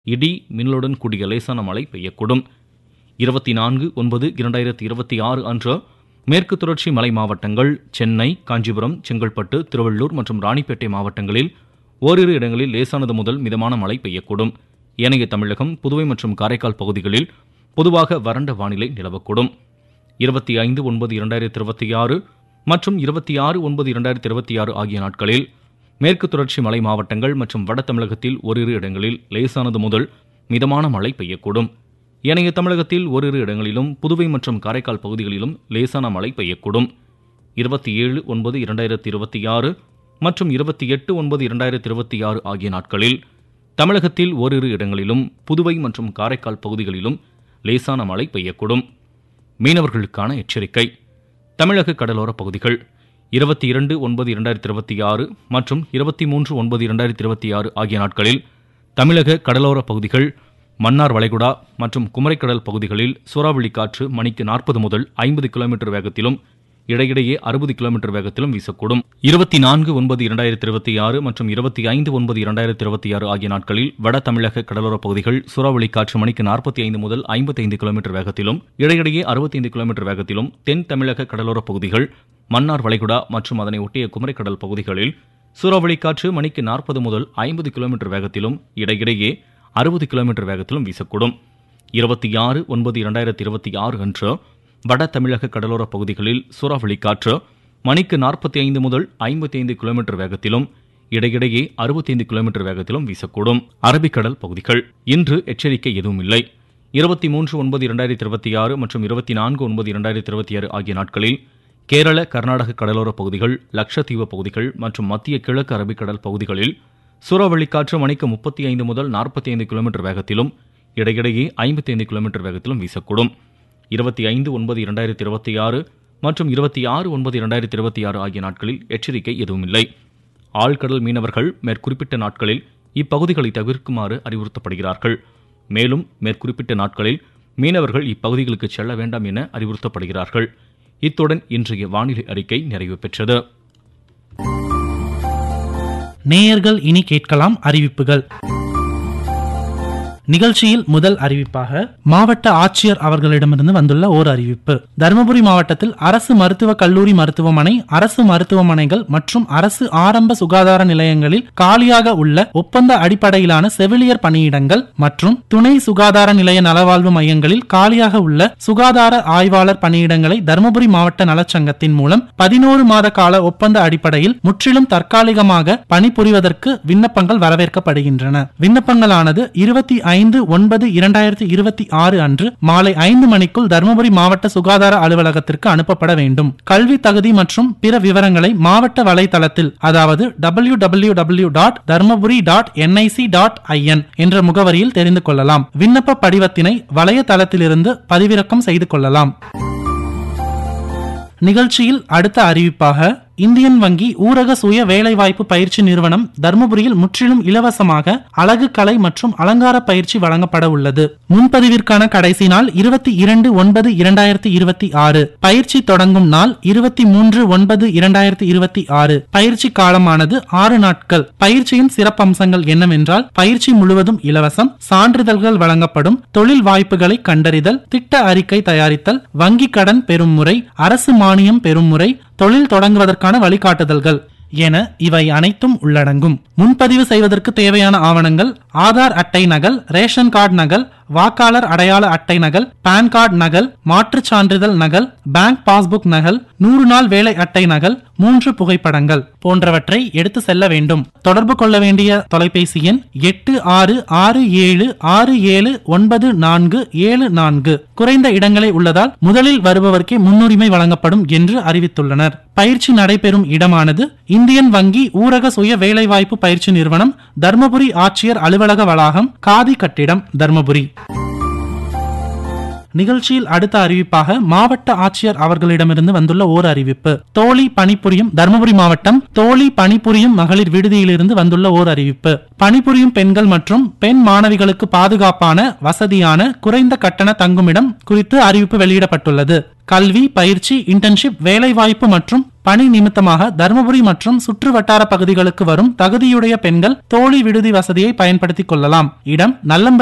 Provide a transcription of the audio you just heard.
இடி மின்னலுடன் கூடிய லேசான மழை பெய்யக்கூடும் இருபத்தி நான்கு ஒன்பது இரண்டாயிரத்தி இருபத்தி ஆறு அன்று மேற்கு தொடர்ச்சி மலை மாவட்டங்கள் சென்னை காஞ்சிபுரம் செங்கல்பட்டு திருவள்ளூர் மற்றும் ராணிப்பேட்டை மாவட்டங்களில் ஓரிரு இடங்களில் லேசானது முதல் மிதமான மழை பெய்யக்கூடும் ஏனைய தமிழகம் புதுவை மற்றும் காரைக்கால் பகுதிகளில் பொதுவாக வறண்ட வானிலை நிலவக்கூடும் இருபத்தி ஐந்து ஒன்பது இரண்டாயிரத்தி இருபத்தி ஆறு மற்றும் இருபத்தி ஆறு ஒன்பது இரண்டாயிரத்தி இருபத்தி ஆறு ஆகிய நாட்களில் மேற்கு தொடர்ச்சி மலை மாவட்டங்கள் மற்றும் வட தமிழகத்தில் ஓரிரு இடங்களில் லேசானது முதல் மிதமான மழை பெய்யக்கூடும் ஏனைய தமிழகத்தில் ஓரிரு இடங்களிலும் புதுவை மற்றும் காரைக்கால் பகுதிகளிலும் லேசான மழை பெய்யக்கூடும் இருபத்தி ஏழு ஒன்பது இரண்டாயிரத்தி இருபத்தி ஆறு மற்றும் இருபத்தி எட்டு ஒன்பது இரண்டாயிரத்தி இருபத்தி ஆறு ஆகிய நாட்களில் தமிழகத்தில் ஓரிரு இடங்களிலும் புதுவை மற்றும் காரைக்கால் பகுதிகளிலும் லேசான மழை பெய்யக்கூடும் மீனவர்களுக்கான எச்சரிக்கை தமிழக கடலோர பகுதிகள் இருபத்தி இரண்டு ஒன்பது இரண்டாயிரத்தி இருபத்தி ஆறு மற்றும் இருபத்தி மூன்று ஒன்பது இரண்டாயிரத்தி இருபத்தி ஆறு ஆகிய நாட்களில் தமிழக கடலோர பகுதிகள் மன்னார் வளைகுடா மற்றும் குமரிக்கடல் பகுதிகளில் சூறாவளி காற்று மணிக்கு நாற்பது முதல் ஐம்பது கிலோமீட்டர் வேகத்திலும் இடையிடையே அறுபது கிலோமீட்டர் வேகத்திலும் வீசக்கூடும் இருபத்தி நான்கு ஒன்பது இரண்டாயிரத்தி இருபத்தி ஆறு மற்றும் இருபத்தி ஐந்து ஒன்பது இரண்டாயிரத்தி இருபத்தி ஆறு ஆகிய நாட்களில் வட தமிழக கடலோரப் பகுதிகள் சூறாவளி காற்று மணிக்கு நாற்பத்தி ஐந்து முதல் ஐம்பத்தைந்து கிலோமீட்டர் வேகத்திலும் இடையிடையே அறுபத்தைந்து கிலோமீட்டர் வேகத்திலும் தென் தமிழக கடலோரப் பகுதிகள் மன்னார் வளைகுடா மற்றும் அதனை ஒட்டிய குமரிக்கடல் பகுதிகளில் சூறாவளி காற்று மணிக்கு நாற்பது முதல் ஐம்பது கிலோமீட்டர் வேகத்திலும் இடையிடையே அறுபது கிலோமீட்டர் வேகத்திலும் வீசக்கூடும் இருபத்தி ஆறு ஒன்பது இரண்டாயிரத்தி இருபத்தி ஆறு அன்று வட தமிழக கடலோரப் பகுதிகளில் சூறாவளி காற்று மணிக்கு நாற்பத்தி ஐந்து முதல் ஐம்பத்தி ஐந்து கிலோமீட்டர் வேகத்திலும் இடையிடையே அறுபத்தைந்து கிலோமீட்டர் வேகத்திலும் வீசக்கூடும் அரபிக்கடல் பகுதிகள் இன்று எச்சரிக்கை எதுவும் இல்லை இருபத்தி மூன்று ஒன்பது இரண்டாயிரத்தி இருபத்தி ஆறு மற்றும் இருபத்தி நான்கு ஒன்பது இரண்டாயிரத்தி இருபத்தி ஆறு ஆகிய நாட்களில் கேரள கர்நாடக கடலோரப் பகுதிகள் லட்சத்தீவு பகுதிகள் மற்றும் மத்திய கிழக்கு அரபிக்கடல் பகுதிகளில் சூறாவளி காற்று மணிக்கு முப்பத்தி ஐந்து முதல் நாற்பத்தி ஐந்து கிலோமீட்டர் வேகத்திலும் இடையிடையே ஐம்பத்தி ஐந்து கிலோமீட்டர் வேகத்திலும் வீசக்கூடும் இருபத்தி ஐந்து ஒன்பது இரண்டாயிரத்தி இருபத்தி ஆறு மற்றும் இருபத்தி ஆறு ஒன்பது இரண்டாயிரத்தி இருபத்தி ஆறு ஆகிய நாட்களில் எச்சரிக்கை எதுவும் இல்லை ஆழ்கடல் மீனவர்கள் மேற்குறிப்பிட்ட நாட்களில் இப்பகுதிகளை தவிர்க்குமாறு அறிவுறுத்தப்படுகிறார்கள் மேலும் மேற்குறிப்பிட்ட நாட்களில் மீனவர்கள் இப்பகுதிகளுக்கு செல்ல வேண்டாம் என அறிவுறுத்தப்படுகிறார்கள் இத்துடன் இன்றைய வானிலை அறிக்கை நிறைவு பெற்றது நேயர்கள் இனி கேட்கலாம் அறிவிப்புகள் நிகழ்ச்சியில் முதல் அறிவிப்பாக மாவட்ட ஆட்சியர் அவர்களிடமிருந்து வந்துள்ள ஓர் அறிவிப்பு தருமபுரி மாவட்டத்தில் அரசு மருத்துவக் கல்லூரி மருத்துவமனை அரசு மருத்துவமனைகள் மற்றும் அரசு ஆரம்ப சுகாதார நிலையங்களில் காலியாக உள்ள ஒப்பந்த அடிப்படையிலான செவிலியர் பணியிடங்கள் மற்றும் துணை சுகாதார நிலைய நலவாழ்வு மையங்களில் காலியாக உள்ள சுகாதார ஆய்வாளர் பணியிடங்களை தருமபுரி மாவட்ட நலச்சங்கத்தின் மூலம் பதினோரு மாத கால ஒப்பந்த அடிப்படையில் முற்றிலும் தற்காலிகமாக பணிபுரிவதற்கு விண்ணப்பங்கள் வரவேற்கப்படுகின்றன விண்ணப்பங்களானது இருபத்தி ஐந்து ஒன்பது இரண்டாயிரத்தி இருபத்தி ஆறு அன்று மாலை ஐந்து மணிக்குள் தருமபுரி மாவட்ட சுகாதார அலுவலகத்திற்கு அனுப்பப்பட வேண்டும் கல்வி தகுதி மற்றும் பிற விவரங்களை மாவட்ட வலைதளத்தில் அதாவது W W W dot Dharmapuri dot NIC dot IN என்ற முகவரியில் தெரிந்து கொள்ளலாம் விண்ணப்ப படிவத்தினை வலையதளத்திலிருந்து பதிவிறக்கம் செய்து கொள்ளலாம் நிகழ்ச்சியில் அடுத்த அறிவிப்பாக இந்தியன் வங்கி ஊரக சுய வேலைவாய்ப்பு பயிற்சி நிறுவனம் தருமபுரியில் முற்றிலும் இலவசமாக அழகு கலை மற்றும் அலங்கார பயிற்சி வழங்கப்பட உள்ளது முன்பதிவிற்கான கடைசி நாள் இருபத்தி இரண்டு ஒன்பது இரண்டாயிரத்தி இருபத்தி ஆறு பயிற்சி தொடங்கும் நாள் இருபத்தி மூன்று ஒன்பது இரண்டாயிரத்தி இருபத்தி ஆறு பயிற்சி காலமானது ஆறு நாட்கள் பயிற்சியின் சிறப்பம்சங்கள் என்னவென்றால் பயிற்சி முழுவதும் இலவசம் சான்றிதழ்கள் வழங்கப்படும் தொழில் வாய்ப்புகளை கண்டறிதல் திட்ட அறிக்கை தயாரித்தல் வங்கி கடன் பெறும் முறை அரசு மானியம் பெறும் முறை தொழில் தொடங்குவதற்கான வழிகாட்டுதல்கள் என இவை அனைத்தும் உள்ளடங்கும் முன்பதிவு செய்வதற்கு தேவையான ஆவணங்கள் ஆதார் அட்டை நகல் ரேஷன் கார்டு நகல் வாக்காளர் அடையாள அட்டை நகல் பான் கார்டு நகல் மாற்றுச் சான்றிதழ் நகல் பேங்க் பாஸ்புக் நகல் நூறு நாள் வேலை அட்டை நகல் மூன்று புகைப்படங்கள் போன்றவற்றை எடுத்து செல்ல வேண்டும் தொடர்பு கொள்ள வேண்டிய தொலைபேசி எண் எட்டு ஆறு ஆறு ஏழு ஆறு ஏழு ஒன்பது நான்கு ஏழு நான்கு குறைந்த இடங்களே உள்ளதால் முதலில் வருபவர்க்கே முன்னுரிமை வழங்கப்படும் என்று அறிவித்துள்ளனர் பயிற்சி நடைபெறும் இடமானது இந்தியன் வங்கி ஊரக சுய வேலைவாய்ப்பு பயிற்சி நிறுவனம் தர்மபுரி ஆட்சியர் அலுவலக வளாகம் காதி கட்டிடம் தர்மபுரி நிகழ்ச்சியில் அடுத்த அறிவிப்பாக மாவட்ட ஆட்சியர் அவர்களிடமிருந்து வந்துள்ள ஓர் அறிவிப்பு தோழி பணிபுரியும் தருமபுரி மாவட்டம் தோழி பணிபுரியும் மகளிர் விடுதியிலிருந்து வந்துள்ள ஓர் அறிவிப்பு பணிபுரியும் பெண்கள் மற்றும் பெண் மாணவிகளுக்கு பாதுகாப்பான வசதியான குறைந்த கட்டண தங்குமிடம் குறித்து அறிவிப்பு வெளியிடப்பட்டுள்ளது கல்வி பயிற்சி இன்டர்ன்ஷிப் வேலைவாய்ப்பு மற்றும் பணி நிமித்தமாக தருமபுரி மற்றும் சுற்று வட்டார பகுதிகளுக்கு வரும் தகுதியுடைய பெண்கள் தோழி விடுதி வசதியை பயன்படுத்திக் கொள்ளலாம் இடம் நல்லம்பள்ளி